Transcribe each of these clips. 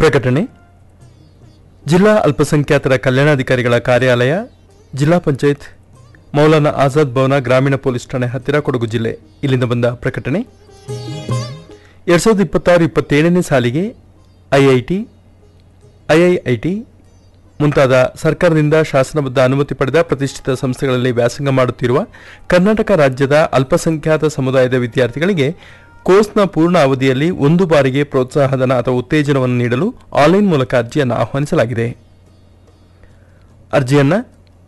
ಪ್ರಕಟಣೆ ಜಿಲ್ಲಾ ಅಲ್ಪಸಂಖ್ಯಾತರ ಕಲ್ಯಾಣಾಧಿಕಾರಿಗಳ ಕಾರ್ಯಾಲಯ ಜಿಲ್ಲಾ ಪಂಚಾಯತ್ ಮೌಲಾನಾ ಆಜಾದ್ ಭವನ ಗ್ರಾಮೀಣ ಪೊಲೀಸ್ ಠಾಣೆ ಹತ್ತಿರ ಕೊಡಗು ಜಿಲ್ಲೆ ಇಲ್ಲಿಂದ ಬಂದ ಪ್ರಕಟಣೆ ಎರಡ್ ಸಾವಿರದ ಇಪ್ಪತ್ತಾರು ಇಪ್ಪತ್ತೇಳನೇ ಸಾಲಿಗೆ ಐಐಟಿ ಐಐಐಟಿ ಮುಂತಾದ ಸರ್ಕಾರದಿಂದ ಶಾಸನಬದ್ಧ ಅನುಮತಿ ಪಡೆದ ಪ್ರತಿಷ್ಠಿತ ಸಂಸ್ಥೆಗಳಲ್ಲಿ ವ್ಯಾಸಂಗ ಮಾಡುತ್ತಿರುವ ಕರ್ನಾಟಕ ರಾಜ್ಯದ ಅಲ್ಪಸಂಖ್ಯಾತ ಸಮುದಾಯದ ವಿದ್ಯಾರ್ಥಿಗಳಿಗೆ ಕೋರ್ಸ್ನ ಪೂರ್ಣ ಅವಧಿಯಲ್ಲಿ ಒಂದು ಬಾರಿಗೆ ಪ್ರೋತ್ಸಾಹಧನ ಅಥವಾ ಉತ್ತೇಜನವನ್ನು ನೀಡಲು ಆನ್ಲೈನ್ ಮೂಲಕ ಅರ್ಜಿಯನ್ನು ಆಹ್ವಾನಿಸಲಾಗಿದೆ ಅರ್ಜಿಯನ್ನು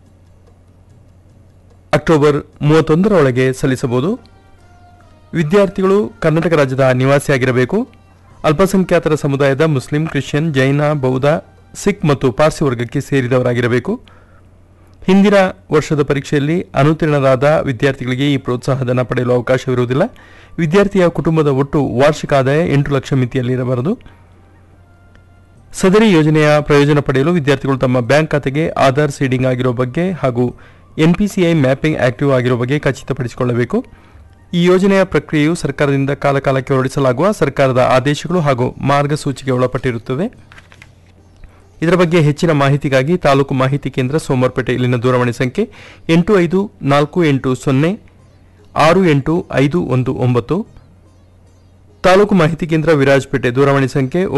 ಅಕ್ಟೋಬರ್ ಮೂವತ್ತೊಂದರ ಒಳಗೆ ಸಲ್ಲಿಸಬಹುದು ವಿದ್ಯಾರ್ಥಿಗಳು ಕರ್ನಾಟಕ ರಾಜ್ಯದ ನಿವಾಸಿಯಾಗಿರಬೇಕು ಅಲ್ಪಸಂಖ್ಯಾತರ ಸಮುದಾಯದ ಮುಸ್ಲಿಂ ಕ್ರಿಶ್ಚಿಯನ್ ಜೈನ ಬೌದ್ಧ ಸಿಖ್ ಮತ್ತು ಪಾರ್ಸಿ ವರ್ಗಕ್ಕೆ ಸೇರಿದವರಾಗಿರಬೇಕು ಹಿಂದಿನ ವರ್ಷದ ಪರೀಕ್ಷೆಯಲ್ಲಿ ಅನುತ್ತೀರ್ಣರಾದ ವಿದ್ಯಾರ್ಥಿಗಳಿಗೆ ಈ ಪ್ರೋತ್ಸಾಹಧನ ಪಡೆಯಲು ಅವಕಾಶವಿರುವುದಿಲ್ಲ ವಿದ್ಯಾರ್ಥಿಯ ಕುಟುಂಬದ ಒಟ್ಟು ವಾರ್ಷಿಕ ಆದಾಯ ಎಂಟು ಲಕ್ಷ ಮಿತಿಯಲ್ಲಿರಬಾರದು ಸದರಿ ಯೋಜನೆಯ ಪ್ರಯೋಜನ ಪಡೆಯಲು ವಿದ್ಯಾರ್ಥಿಗಳು ತಮ್ಮ ಬ್ಯಾಂಕ್ ಖಾತೆಗೆ ಆಧಾರ್ ಸೀಡಿಂಗ್ ಆಗಿರೋ ಬಗ್ಗೆ ಹಾಗೂ ಎನ್ಪಿಸಿಐ ಮ್ಯಾಪಿಂಗ್ ಆಕ್ಟಿವ್ ಆಗಿರೋ ಬಗ್ಗೆ ಖಚಿತಪಡಿಸಿಕೊಳ್ಳಬೇಕು ಈ ಯೋಜನೆಯ ಪ್ರಕ್ರಿಯೆಯು ಸರ್ಕಾರದಿಂದ ಕಾಲಕಾಲಕ್ಕೆ ಹೊರಡಿಸಲಾಗುವ ಸರ್ಕಾರದ ಆದೇಶಗಳು ಹಾಗೂ ಮಾರ್ಗಸೂಚಿಗೆ ಒಳಪಟ್ಟಿರುತ್ತದೆ ಇದರ ಬಗ್ಗೆ ಹೆಚ್ಚಿನ ಮಾಹಿತಿಗಾಗಿ ತಾಲೂಕು ಮಾಹಿತಿ ಕೇಂದ್ರ ಸೋಮವಾರಪೇಟೆ ಇಲ್ಲಿನ ದೂರವಾಣಿ ಸಂಖ್ಯೆ ಎಂಟು ಐದು ನಾಲ್ಕು ಎಂಟು ಸೊನ್ನೆ ಆರು ಎಂಟು ಐದು ಒಂದು ಒಂಬತ್ತು ತಾಲೂಕು ಮಾಹಿತಿ ಕೇಂದ್ರ ವಿರಾಜಪೇಟೆ ದೂರವಾಣಿ ಸಂಖ್ಯೆ